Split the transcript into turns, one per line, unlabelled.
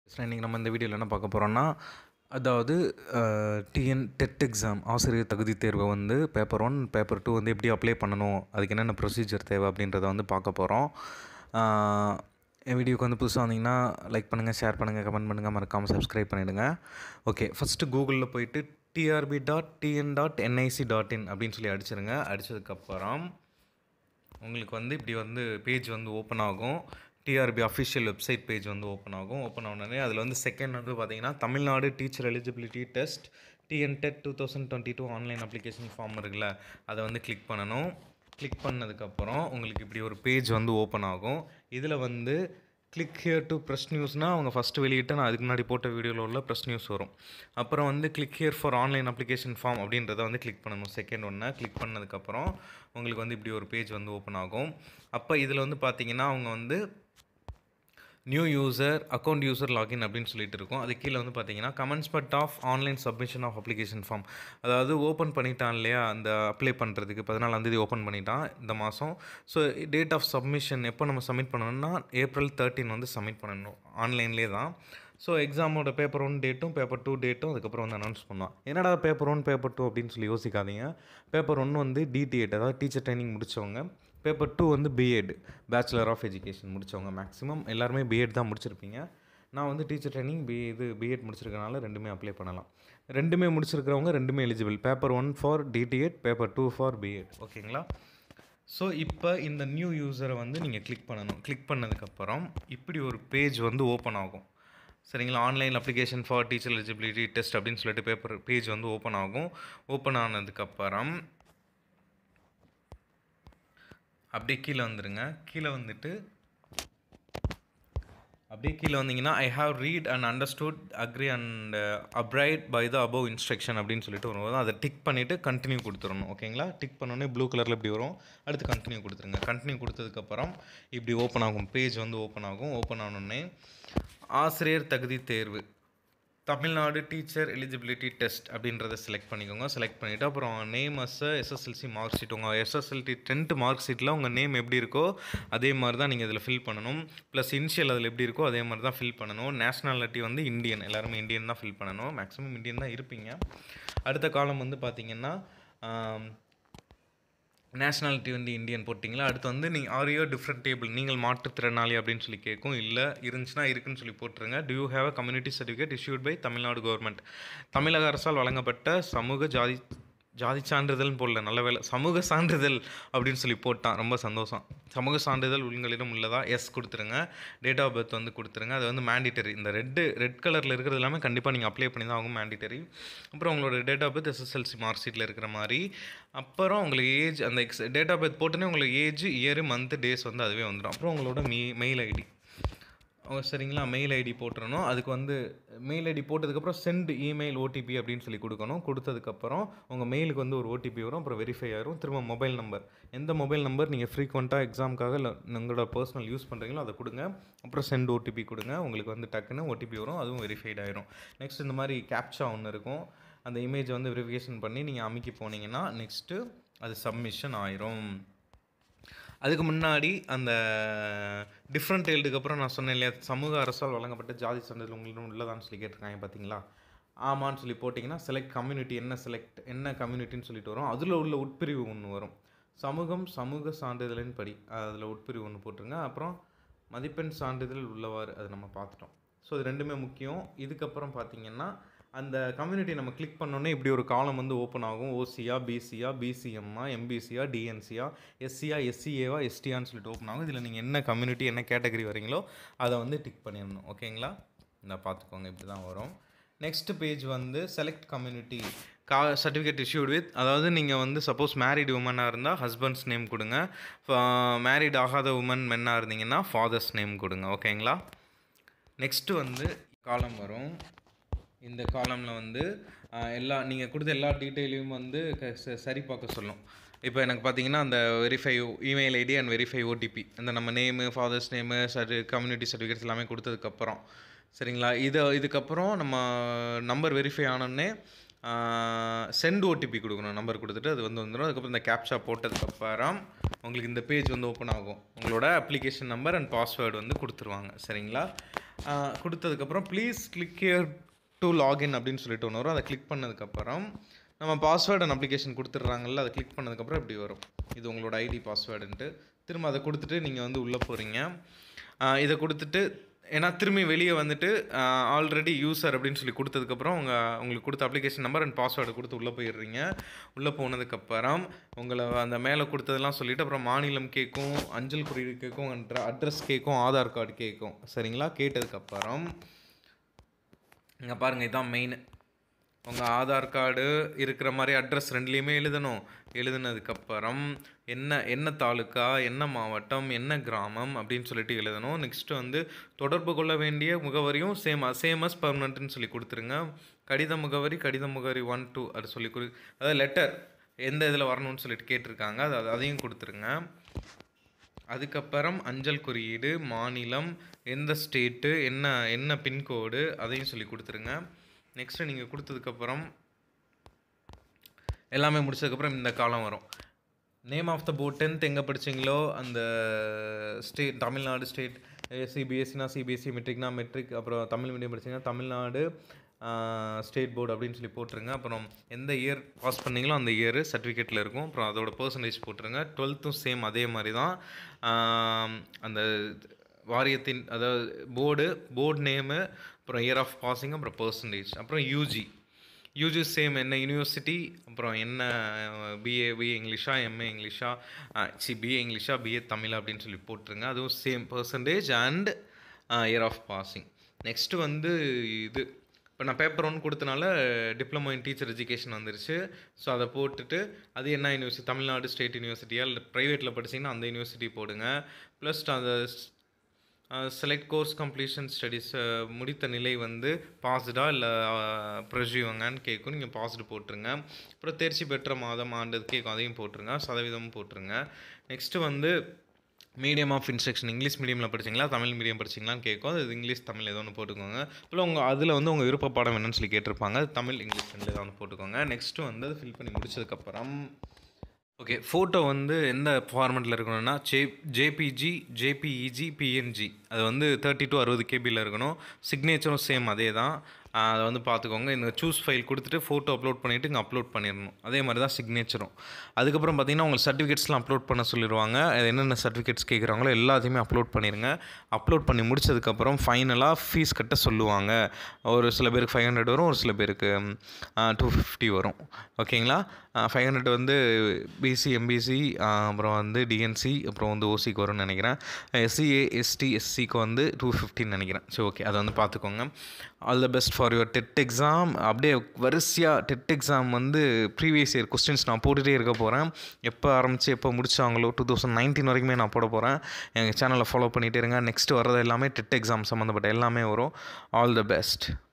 so இன்றைக்கி நம்ம இந்த வீடியோவில் என்ன பார்க்க போகிறோம்னா அதாவது டிஎன் டெட் எக்ஸாம் ஆசிரியர் தகுதி தேர்வை வந்து பேப்பர் ஒன் பேப்பர் டூ வந்து எப்படி அப்ளை பண்ணணும் அதுக்கு என்னென்ன ப்ரொசீஜர் தேவை அப்படின்றத வந்து பார்க்க போகிறோம் என் வீடியோக்கு வந்து புதுசாக வந்தீங்கன்னா லைக் பண்ணுங்கள் ஷேர் பண்ணுங்கள் கமெண்ட் பண்ணுங்கள் மறக்காமல் சப்ஸ்கிரைப் பண்ணிவிடுங்க ஓகே ஃபஸ்ட்டு கூகுளில் போயிட்டு TRB dot TN dot NIC dot in அப்படின்னு சொல்லி அடிச்சிருங்க அடித்ததுக்கப்புறம் உங்களுக்கு வந்து இப்படி வந்து பேஜ் வந்து ஓப்பன் ஆகும் டிஆர்பி அஃபிஷியல் வெப்சைட் பேஜ் வந்து ஓப்பன் ஆகும் ஓப்பன் ஆனோடனே அதில் வந்து செகண்ட் வந்து பார்த்தீங்கன்னா Tamil Nadu teacher eligibility test TNTET two thousand twenty two online application form இருக்குல்ல அதை வந்து கிளிக் பண்ணணும் கிளிக் பண்ணதுக்கப்புறம் உங்களுக்கு இப்படி ஒரு பேஜ் வந்து ஓப்பன் ஆகும் இதில் வந்து கிளிக் ஹியர் டு ப்ரெஸ் நியூஸ்னால் அவங்க ஃபஸ்ட்டு வெளியிட்டு நான் அதுக்கு முன்னாடி போட்ட வீடியோவில் உள்ள ப்ரெஸ் நியூஸ் வரும் அப்புறம் வந்து click here for online application form அப்படின்றத வந்து கிளிக் பண்ணணும் செகண்ட் ஒன்று கிளிக் பண்ணதுக்கப்புறம் உங்களுக்கு வந்து இப்படி ஒரு பேஜ் வந்து ஓப்பன் ஆகும் அப்போ இதில் வந்து பார்த்தீங்கன்னா அவங்க வந்து new user account user login அப்படின்னு சொல்லிட்டு இருக்கும் அது கீழே வந்து பார்த்தீங்கன்னா commencement of online submission of application form அதாவது ஓப்பன் பண்ணிட்டான் இல்லையா அந்த அப்ளை பண்ணுறதுக்கு பதினாலாந்தேதி ஓப்பன் பண்ணிட்டான் இந்த மாதம் ஸோ டேட் ஆஃப் சப்மிஷன் எப்போ நம்ம சப்மிட் பண்ணணும்னா ஏப்ரல் தேர்ட்டின் வந்து சப்மிட் பண்ணணும் ஆன்லைன்லேயே தான் ஸோ எக்ஸாமோட பேப்பர் ஒன் டேட்டும் பேப்பர் டூ டேட்டும் அதுக்கப்புறம் வந்து அனௌன்ஸ் பண்ணுவான் என்னடா பேப்பர் ஒன் பேப்பர் டூ அப்படின்னு சொல்லி யோசிக்காதீங்க பேப்பர் ஒன் வந்து டிடிஎட் அதாவது டீச்சர் ட்ரைனிங் முடித்தவங்க பேப்பர் டூ வந்து பிஎட் பேச்சுலர் ஆஃப் எஜுகேஷன் முடித்தவங்க மேக்ஸிமம் எல்லாருமே பிஎட் தான் முடிச்சிருப்பீங்க நான் வந்து டீச்சர் ட்ரைனிங் பி இது பிஎட் முடிச்சிருக்கனால ரெண்டுமே அப்ளை பண்ணலாம் ரெண்டுமே முடிச்சிருக்கிறவங்க ரெண்டுமே eligible paper one for DTEd paper two for BEd ஓகேங்களா ஸோ இப்போ இந்த நியூ யூஸரை வந்து நீங்கள் கிளிக் பண்ணணும் கிளிக் பண்ணதுக்கப்புறம் இப்படி ஒரு பேஜ் வந்து ஓப்பன் ஆகும் சரிங்களா online application for teacher eligibility test அப்படின்னு சொல்லிட்டு பேப்பர் பேஜ் வந்து ஓப்பன் ஆகும் ஓப்பன் ஆனதுக்கப்புறம் அப்படியே கீழே வந்துடுங்க கீழே வந்துட்டு அப்படியே கீழே வந்தீங்கன்னா I have read and understood agree and abide by the above instruction அப்படின்னு சொல்லிட்டு வரும்போது அதை டிக் பண்ணிவிட்டு கண்டினியூ கொடுத்துடணும் ஓகேங்களா டிக் பண்ணோன்னே ப்ளூ கலரில் இப்படி வரும் அடுத்து கண்டினியூ கொடுத்துருங்க கண்டினியூ கொடுத்ததுக்கப்புறம் இப்படி ஓப்பன் ஆகும் பேஜ் வந்து ஓப்பன் ஆகும் ஓப்பன் ஆனோடனே ஆசிரியர் தகுதி தேர்வு தமிழ்நாடு டீச்சர் எலிஜிபிலிட்டி டெஸ்ட் அப்படின்றத செலக்ட் பண்ணிக்கோங்க செலக்ட் பண்ணிவிட்டு அப்புறம் name as SSLC mark sheet உங்கள் எஸ்எஸ்எல்டி டென்த்து மார்க் ஷீட்டில் உங்கள் நேம் எப்படி இருக்கோ அதே மாதிரி தான் நீங்கள் இதில் ஃபில் பண்ணணும் ப்ளஸ் இனிஷியல் அதில் எப்படி இருக்கோ அதே மாதிரி தான் ஃபில் பண்ணணும் நேஷ்னாலிட்டி வந்து இந்தியன் எல்லாருமே இந்தியன் தான் ஃபில் பண்ணணும் மேக்ஸிமம் இந்தியன் தான் இருப்பீங்க அடுத்த காலம் வந்து பார்த்திங்கன்னா நேஷ்னாலிட்டி வந்து இந்தியன் போட்டிங்களா அடுத்து வந்து நீங்கள் ஆரியோ டிஃப்ரெண்ட் டேபிள் நீங்கள் மாற்றுத்திறனாளி அப்படின்னு சொல்லி கேட்கும் இல்லை இருந்துச்சுன்னா இருக்குன்னு சொல்லி போட்டுருங்க do you have a community certificate issued by Tamil Nadu government தமிழக அரசால் வழங்கப்பட்ட சமூக ஜாதி ஜாதி சான்றிதழ்னு போடல நல்ல வேலை சமூக சான்றிதழ் அப்படின்னு சொல்லி போட்டான் ரொம்ப சந்தோஷம் சமூக சான்றிதழ் உங்களிடம் உள்ளதா எஸ் கொடுத்துருங்க டேட் ஆஃப் பர்த் வந்து கொடுத்துருங்க அது வந்து மேண்டிட்டரி இந்த ரெட்டு ரெட் கலரில் இருக்கிறது எல்லாமே கண்டிப்பாக நீங்கள் அப்ளை பண்ணி தான் ஆகும் மேண்டிட்டரி அப்புறம் உங்களோட date of birth SSLC mark ஷீட்டில் இருக்கிற மாதிரி அப்புறம் உங்களுக்கு ஏஜ் அந்த எக்ஸ் டேட் ஆஃப் பர்த் போட்டோன்னே உங்களுக்கு ஏஜ் இயர் மந்த் டேஸ் வந்து அதுவே வந்துடும் அப்புறம் உங்களோட மெ மெயில் ஐடி சரிங்களா மெயில் ஐடி போட்டுறணும் அதுக்கு வந்து மெயில் ஐடி போட்டதுக்கப்புறம் சென்ட் இமெயில் ஓடிபி அப்படின்னு சொல்லி கொடுக்கணும் கொடுத்ததுக்கப்புறம் உங்கள் மெயிலுக்கு வந்து ஒரு ஓடிபி வரும் அப்புறம் வெரிஃபை ஆயிரும் திரும்ப மொபைல் நம்பர் எந்த மொபைல் நம்பர் நீங்கள் ஃப்ரீக்வெண்ட்டாக எக்ஸாமுக்காக இல்லை உங்களோட பர்சனல் யூஸ் பண்ணுறீங்களோ அதை கொடுங்க அப்புறம் சென்ட் ஓடிபி கொடுங்க உங்களுக்கு வந்து டக்குன்னு ஓடிபி வரும் அதுவும் வெரிஃபைட் ஆயிரும் நெக்ஸ்ட் இந்த மாதிரி கேப்சா ஒன்று இருக்கும் அந்த இமேஜை வந்து வெரிஃபிகேஷன் பண்ணி நீங்கள் அமைக்கி போனீங்கன்னா நெக்ஸ்ட்டு அது சப்மிஷன் ஆயிரும் அதுக்கு முன்னாடி அந்த டிஃப்ரெண்ட் டெய்ல்டுக்கு அப்புறம் நான் சொன்னேன் இல்லையா சமூக அரசால் வழங்கப்பட்ட ஜாதி சான்றிதழ் உங்களிடம் உள்ளதான்னு சொல்லி கேட்டிருக்காங்க பார்த்தீங்களா ஆமான்னு சொல்லி போட்டிங்கன்னா செலக்ட் கம்யூனிட்டி என்ன செலக்ட் என்ன கம்யூனிட்டின்னு சொல்லிட்டு வரும் அதில் உள்ள உட்பிரிவு ஒன்று வரும் சமூகம் சமூக சான்றிதழின் படி அதில் உட்பிரிவு ஒன்று போட்டுருங்க அப்புறம் மதிப்பெண் சான்றிதழ் உள்ளவாறு அது நம்ம பார்த்துட்டோம் ஸோ இது ரெண்டுமே முக்கியம் இதுக்கப்புறம் பார்த்தீங்கன்னா அந்த கம்யூனிட்டி நம்ம கிளிக் பண்ணோன்னே இப்படி ஒரு காலம் வந்து ஓப்பன் ஆகும் ஓசியா பிசியா பிசிஎம்மா எம்பிசியா டிஎன்சியா எஸ்சியா எஸ்சிஏவா எஸ்டியான்னு சொல்லிட்டு ஓப்பன் ஆகும் இதில் நீங்கள் என்ன கம்யூனிட்டி என்ன கேட்டகரி வரீங்களோ அதை வந்து டிக் பண்ணிடணும் ஓகேங்களா இந்த பார்த்துக்கோங்க இப்படி தான் வரும் நெக்ஸ்ட் பேஜ் வந்து செலக்ட் கம்யூனிட்டி கா சர்டிஃபிகேட் இஷ்யூட் வித் அதாவது நீங்கள் வந்து சப்போஸ் மேரிட் உமனாக இருந்தால் ஹஸ்பண்ட்ஸ் நேம் கொடுங்க மேரிட் ஆகாத உமன் மென்னாக இருந்தீங்கன்னா ஃபாதர்ஸ் நேம் கொடுங்க ஓகேங்களா நெக்ஸ்ட்டு வந்து காலம் வரும் இந்த காலமில் வந்து எல்லா நீங்கள் கொடுத்த எல்லா டீட்டெயிலையும் வந்து சரி பார்க்க சொல்லும் இப்போ எனக்கு பார்த்தீங்கன்னா அந்த verify email ID and verify OTP அந்த நம்ம நேமு ஃபாதர்ஸ் நேமு சர்டி கம்யூனிட்டி சர்டிஃபிகேட்ஸ் எல்லாமே கொடுத்ததுக்கப்புறம் சரிங்களா இது இதுக்கப்புறம் நம்ம நம்பர் வெரிஃபை ஆனோடனே சென்ட் ஓடிபி கொடுக்கணும் நம்பர் கொடுத்துட்டு அது வந்து வந்துடும் அதுக்கப்புறம் இந்த கேப்சா போட்டதுக்கப்புறம் உங்களுக்கு இந்த பேஜ் வந்து ஓப்பன் ஆகும் உங்களோட அப்ளிகேஷன் நம்பர் அண்ட் பாஸ்வேர்டு வந்து கொடுத்துருவாங்க சரிங்களா கொடுத்ததுக்கப்புறம் please click here to login அப்படின்னு சொல்லிட்டு ஒன்று வரும் அதை கிளிக் பண்ணதுக்கப்புறம் நம்ம பாஸ்வேர்டு அண்ட் அப்ளிகேஷன் கொடுத்துட்றாங்கல்ல அதை கிளிக் பண்ணதுக்கப்புறம் இப்படி வரும் இது உங்களோட ஐடி பாஸ்வேர்டுன்ட்டு திரும்ப அதை கொடுத்துட்டு நீங்கள் வந்து உள்ளே போகிறீங்க இதை கொடுத்துட்டு ஏன்னா திரும்பி வெளியே வந்துட்டு ஆல்ரெடி யூசர் அப்படின்னு சொல்லி கொடுத்ததுக்கப்புறம் உங்கள் உங்களுக்கு கொடுத்த அப்ளிகேஷன் நம்பர் அண்ட் பாஸ்வேர்டு கொடுத்து உள்ளே போயிடுறீங்க உள்ளே போனதுக்கப்புறம் உங்களை அந்த மேலே கொடுத்ததெல்லாம் சொல்லிவிட்டு அப்புறம் மாநிலம் கேட்கும் அஞ்சல் குறியீடு கேட்கும் அட்ரஸ் கேட்கும் ஆதார் கார்டு கேட்கும் சரிங்களா கேட்டதுக்கப்புறம் இங்கே பாருங்கள் இதுதான் மெயின் உங்கள் ஆதார் கார்டு இருக்கிற மாதிரி அட்ரஸ் ரெண்டுலேயுமே எழுதணும் எழுதுனதுக்கப்புறம் என்ன என்ன தாலுக்கா என்ன மாவட்டம் என்ன கிராமம் அப்படின்னு சொல்லிட்டு எழுதணும் நெக்ஸ்ட்டு வந்து தொடர்பு கொள்ள வேண்டிய முகவரியும் சேம் சேமஸ் பர்மனண்ட்னு சொல்லி கொடுத்துருங்க கடித முகவரி கடித முகவரி ஒன் டூ அது சொல்லி கொடு அதாவது லெட்டர் எந்த இதில் வரணும்னு சொல்லிட்டு கேட்டிருக்காங்க அது அது- அதையும் கொடுத்துருங்க அதுக்கப்புறம் அஞ்சல் குறியீடு மாநிலம் எந்த ஸ்டேட்டு என்ன என்ன பின்கோடு அதையும் சொல்லி கொடுத்துருங்க நெக்ஸ்ட்டு நீங்கள் கொடுத்ததுக்கப்புறம் எல்லாமே முடிச்சதுக்கப்புறம் இந்த காலம் வரும் name of the board tenth எங்கே படிச்சீங்களோ அந்த ஸ்டேட் தமிழ்நாடு ஸ்டேட் சிபிஎஸ்சினா சிபிஎஸ்சி மெட்ரிக்னா மெட்ரிக் அப்புறம் தமிழ் மீடியம் படிச்சீங்கன்னா தமிழ்நாடு ஸ்டேட் போர்டு அப்படின்னு சொல்லி போட்டுருங்க அப்புறம் எந்த இயர் பாஸ் பண்ணீங்களோ அந்த இயர் சர்டிஃபிகேட்டில் இருக்கும் அப்புறம் அதோட பர்சன்டேஜ் போட்டுருங்க டுவெல்த்தும் சேம் அதே மாதிரி தான் ஆம், அந்த வாரியத்தின் அதாவது போர்டு போர்டு நேமு அப்புறம் இயர் ஆஃப் பாசிங் அப்புறம் பர்சன்டேஜ் அப்புறம் யூஜி யூஜி சேம் என்ன யூனிவர்சிட்டி அப்புறம் என்ன பிஏ பிஏ இங்கிலீஷா எம்ஏ இங்கிலீஷா சி பிஏ இங்கிலீஷா பிஏ தமிழ் அப்படின்னு சொல்லி போட்டுருங்க அதுவும் same percentage and year of passing next வந்து இது இப்போ நான் பேப்பர் ஒன் கொடுத்தனால டிப்ளமோ இன் டீச்சர் எஜுகேஷன் வந்துருச்சு ஸோ அதை போட்டுட்டு அது என்ன யூனிவர்சிட்டி தமிழ்நாடு ஸ்டேட் யூனிவர்சிட்டியா இல்லை ப்ரைவேட்டில் படிச்சீங்கன்னா அந்த யூனிவர்சிட்டி போடுங்க ப்ளஸ் அந்த செலக்ட் கோர்ஸ் கம்ப்ளீஷன் ஸ்டடீஸ் முடித்த நிலை வந்து பாஸ்டா இல்லை ப்ரெஷ்யூவங்கன்னு கேட்கும் நீங்கள் பாஸ்டு போட்டுருங்க அப்புறம் தேர்ச்சி பெற்ற மாதம் ஆண்டு கேட்கும் அதையும் போட்டுருங்க சதவீதமும் போட்டுருங்க நெக்ஸ்ட்டு வந்து மீடியம் ஆஃப் இன்ஸ்ட்ரக்ஷன் இங்கிலீஷ் மீடியமில் படிச்சீங்களா தமிழ் மீடியம் படிச்சீங்களான்னு கேட்கும் அது இங்கிலீஷ் தமிழ் ஏதோ ஒன்று போட்டுக்கோங்க அப்புறம் உங்கள் அதில் வந்து உங்கள் விருப்ப பாடம் என்னன்னு சொல்லி கேட்டிருப்பாங்க அது தமிழ் இங்கிலீஷ் ரெண்டு ஏதோ ஒன்று போட்டுக்கோங்க நெக்ஸ்ட்டு வந்து அது ஃபில் பண்ணி முடிச்சதுக்கப்புறம் ஓகே ஃபோட்டோ வந்து எந்த ஃபார்மெட்டில் இருக்கணும்னா ஜே ஜேபிஜி ஜேபிஇஜி பிஎன்ஜி அது வந்து தேர்ட்டி டு அறுபது கேபியில் இருக்கணும் சிக்னேச்சரும் சேம் அதே தான் ஆஹ் அதை வந்து பார்த்துக்கோங்க இந்த சூஸ் ஃபைல் கொடுத்துட்டு ஃபோட்டோ அப்லோட் பண்ணிவிட்டு இங்கே அப்லோட் பண்ணிடணும் அதே மாதிரி தான் சிக்னேச்சரும் அதுக்கப்புறம் பார்த்தீங்கன்னா உங்களுக்கு சர்டிஃபிகேட்ஸ்லாம் அப்லோட் பண்ண சொல்லிடுவாங்க அது என்னென்ன சர்டிஃபிகேட்ஸ் கேட்குறாங்களோ எல்லாத்தையுமே அப்லோட் பண்ணிடுங்க அப்லோட் பண்ணி முடிச்சதுக்கப்புறம் ஃபைனலாக ஃபீஸ் கட்ட சொல்லுவாங்க ஒரு சில பேருக்கு ஃபைவ் ஹண்ட்ரட் வரும் ஒரு சில பேருக்கு டூ ஃபிஃப்டி வரும் ஓகேங்களா ஃபைவ் ஹண்ட்ரட் வந்து பிசி எம்பிசி அப்புறம் வந்து டிஎன்சி அப்புறம் வந்து ஓசிக்கு வரும்னு நினைக்கிறேன் எஸ்சிஏ எஸ்டி எஸ்சிக்கு வந்து டூ ஃபிஃப்டின்னு நினைக்கிறேன் சரி ஓகே அதை வந்து பார்த்துக்கோங்க all the best for your TET exam அப்படியே வரிசையாக டெட் எக்ஸாம் வந்து ப்ரீவியஸ் இயர் கொஸ்டின்ஸ் நான் போட்டுகிட்டே இருக்க போகிறேன் எப்போ ஆரம்பித்து எப்போ முடிச்சாங்களோ டூ தௌசண்ட் நைன்டீன் வரைக்குமே நான் போட போகிறேன் எங்கள் சேனலை ஃபாலோ பண்ணிகிட்டே இருங்க நெக்ஸ்ட் வர்றது எல்லாமே டெட் எக்ஸாம் சம்மந்தப்பட்ட எல்லாமே வரும் ஆல் த பெஸ்ட்